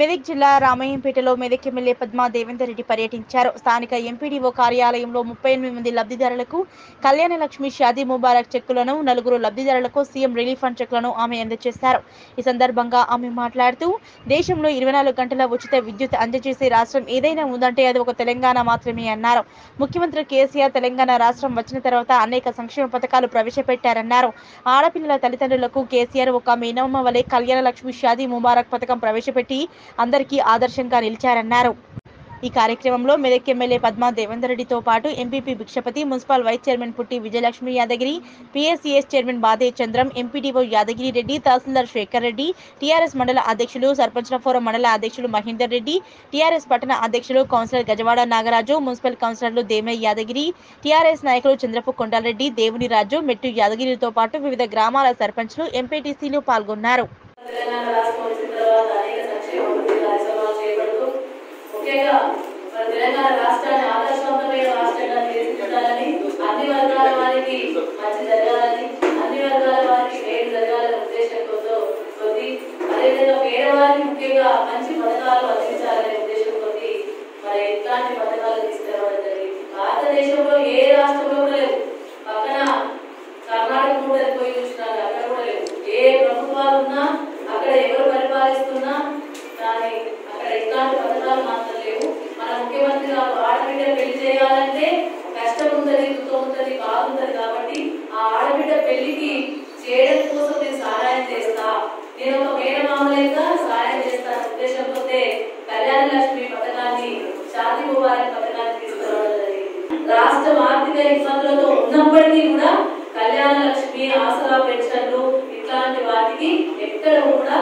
మెదక్ జిల్లా రామయ్యంపేటలో మెదక్ ఎమ్మెల్యే పద్మా దేవేందర్ రెడ్డి పర్యటించారు స్థానిక ఎంపీడీఓ కార్యాలయంలో ముప్పై ఎనిమిది మంది లబ్ధిదారులకు కళ్యాణ లక్ష్మి షాదీ ముబారక్ చెక్కులను నలుగురు లబ్ధిదారులకు సీఎం రిలీఫ్ ఫండ్ చెక్కులను ఆమె అందజేశారు ఈ సందర్భంగా ఆమె మాట్లాడుతూ దేశంలో ఇరవై నాలుగు గంటల ఉచిత విద్యుత్ అందజేసే రాష్ట్రం ఏదైనా ఉందంటే అది ఒక తెలంగాణ మాత్రమే అన్నారు ముఖ్యమంత్రి కేసీఆర్ తెలంగాణ రాష్ట్రం వచ్చిన తర్వాత అనేక సంక్షేమ పథకాలు ప్రవేశపెట్టారన్నారు ఆడపిల్లల తల్లిదండ్రులకు కేసీఆర్ ఒక మేనమ్మ వలె కళ్యాణ లక్ష్మి షాదీ ముబారక్ పథకం ప్రవేశపెట్టి అందరికీ ఆదర్శంగా నిలిచారన్నారు ఈ కార్యక్రమంలో మెదక్ ఎమ్మెల్యే పద్మా దేవేందర్ రెడ్డితో పాటు MPP Bhikshapathi municipal vice chairman Putti Vijayalakshmi Yadagiri PSCS chairman Bade Chandram MPDO Yadagiri Reddy తహసీల్దార్ శేఖర్ రెడ్డి టీఆర్ఎస్ మండల అధ్యక్షులు సర్పంచ్ల ఫోరం మండల అధ్యక్షులు మహేందర్ రెడ్డి టీఆర్ఎస్ పట్టణ అధ్యక్షులు కౌన్సిలర్ గజవాడ నాగరాజు మున్సిపల్ కౌన్సిలర్లు దేమయ్య యాదగిరి టీఆర్ఎస్ నాయకులు చంద్రపు కొండారెడ్డి దేవుని రాజు మెట్టు యాదగిరితో పాటు వివిధ గ్రామాల సర్పంచ్లు ఎంపీటీసీలు పాల్గొన్నారు తెలంగాణ రాష్ట్రం వచ్చిన తర్వాత అనేక సంక్షేమ అభివృద్ధి కార్యక్రమాలు చేపడుతూ ముఖ్యంగా మన తెలంగాణ రాష్ట్రాన్ని ఆదర్శవంతమైన రాష్ట్రంగా తీర్చిదిద్దాలని అన్ని వర్గాల వారికి మంచి జరగాలని అన్ని వర్గాల వారికి మేలు జరగాలనే ఉద్దేశంతో కొద్ది అదేవిధంగా పేదవారికి ముఖ్యంగా మంచి పథకాలు అందించాలనే ఉద్దేశంతో మరి ఇట్లాంటి పథకాలు తీసుకురావడం జరిగింది భారతదేశంలో ఏ రాష్ట్రంలో కూడా లేవు పక్కన కర్ణాటక కూడా పోయి చూసినారు అక్కడ కూడా లేవు ఏ ప్రభుత్వాలు ఉన్నా అక్కడ ఎవరు పరిపాలిస్తున్నా కానీ అక్కడ ఇట్లాంటి పథకాలు మాత్రం లేవు మన ముఖ్యమంత్రి గారు ఆడబిడ్డ పెళ్లి చేయాలంటే కష్టం ఉంటుంది దుఃఖం ఉంటుంది బాగుంటది కాబట్టి ఆ ఆడబిడ్డ పెళ్లికి చేయడం కోసం నేను సహాయం చేస్తా నేను ఒక మేనమామ లెక్క సహాయం చేస్తాను ఉద్దేశంతో కళ్యాణ లక్ష్మి పథకాన్ని షాదీ ముబారక్ పథకాన్ని తీసుకురావడం జరిగింది రాష్ట్రం ఆర్థిక ఇబ్బందులతో ఉన్నప్పటికీ కూడా కళ్యాణ లక్ష్మి ఆసరా పెన్షన్లు ఇట్లాంటి వాటికి ఎక్కడ కూడా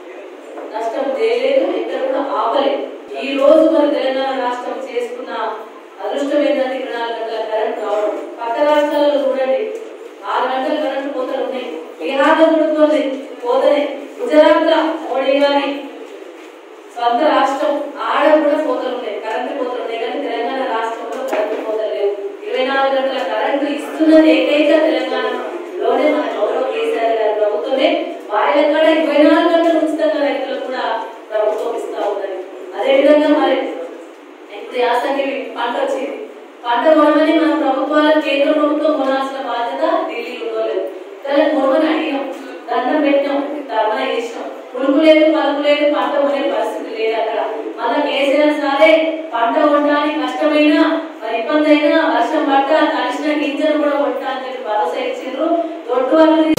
నష్టం చేయలేదు ఎక్కడ కూడా ఆపలేదు ఈ రోజు మన తెలంగాణ రాష్ట్రం చేసుకున్న అదృష్టం ఏంటంటే ఇరవై నాలుగు గంటల కరెంట్ రావడం పక్క రాష్ట్రాలలో చూడండి ఆరు గంటల కరెంట్ కోతలు ఉన్నాయి బీహార్ లో చూడుకోండి పోతనే గుజరాత్ లో మోడీ గారి సొంత రాష్ట్రం ఆడ కూడా కోతలు ఉన్నాయి కరెంటు కోతలు ఉన్నాయి కానీ తెలంగాణ రాష్ట్రంలో కరెంటు కోతలు లేవు ఇరవై నాలుగు గంటల కరెంటు ఇస్తున్నది ఏకైక తెలంగాణలోనే మన గౌరవ కేసీఆర్ గారి ప్రభుత్వమే వాళ్ళ కూడా ఇరవై నాలుగు గంటలు ఉచితంగా రైతులకు కూడా ప్రభుత్వం ఇస్తా ఉన్నది అదే విధంగా మరి ఇప్పుడు యాసంగి పంట వచ్చింది పంట కొనమని మన ప్రభుత్వాలు కేంద్ర ప్రభుత్వం కొనాల్సిన బాధ్యత ఢిల్లీలో లేదు కానీ కొనమని అడిగాం దండం పెట్టాం ధర్నా చేసినాం పులుపు లేదు పలుపు లేదు పంట కొనే పరిస్థితి లేదు అక్కడ మళ్ళా కేసీఆర్ సారే పంట కొనడానికి కష్టమైనా మరి ఇబ్బంది అయినా వర్షం పడ్డ తడిసిన గింజలు కూడా కొట్టా అని చెప్పి భరోసా ఇచ్చిండ్రు దొడ్డు వాళ్ళు